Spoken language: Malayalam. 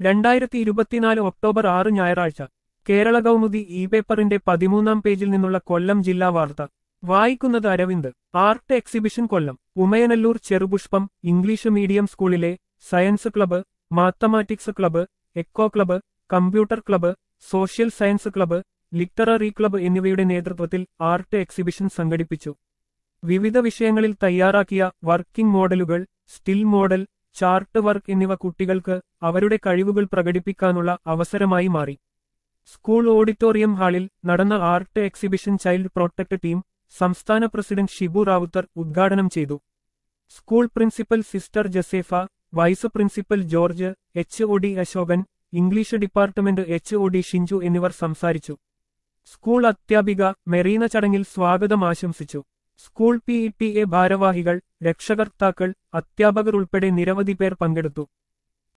രണ്ടായിരത്തി ഇരുപത്തിനാല് ഒക്ടോബർ ആറ് ഞായറാഴ്ച കേരള കൗമുദി ഇ പേപ്പറിന്റെ പതിമൂന്നാം പേജിൽ നിന്നുള്ള കൊല്ലം ജില്ലാ വാർത്ത വായിക്കുന്നത് Aravind art exhibition Kollam Umayanallur Cherupushpam English medium സ്കൂളിലെ science club mathematics club eco club computer club social science club literary club എന്നിവയുടെ നേതൃത്വത്തിൽ ആർട്ട് എക്സിബിഷൻ സംഘടിപ്പിച്ചു വിവിധ വിഷയങ്ങളിൽ തയ്യാറാക്കിയ വർക്കിംഗ് മോഡലുകൾ സ്റ്റിൽ മോഡൽ ചാർട്ട് വർക്ക് എന്നിവ കുട്ടികൾക്ക് അവരുടെ കഴിവുകൾ പ്രകടിപ്പിക്കാനുള്ള അവസരമായി മാറി സ്കൂൾ ഓഡിറ്റോറിയം ഹാളിൽ നടന്ന art exhibition child protect team സംസ്ഥാന പ്രസിഡന്റ് ഷിബു റാവുത്തർ ഉദ്ഘാടനം ചെയ്തു school principal sister Jasefa vice principal George H O D Asokan English department H O D Shinchu എന്നിവർ സംസാരിച്ചു സ്കൂൾ അധ്യാപിക മെറീന ചടങ്ങിൽ സ്വാഗതം ആശംസിച്ചു school P E T A ഭാരവാഹികൾ രക്ഷകർത്താക്കൾ അധ്യാപകർ ഉൾപ്പെടെ നിരവധി പേർ പങ്കെടുത്തു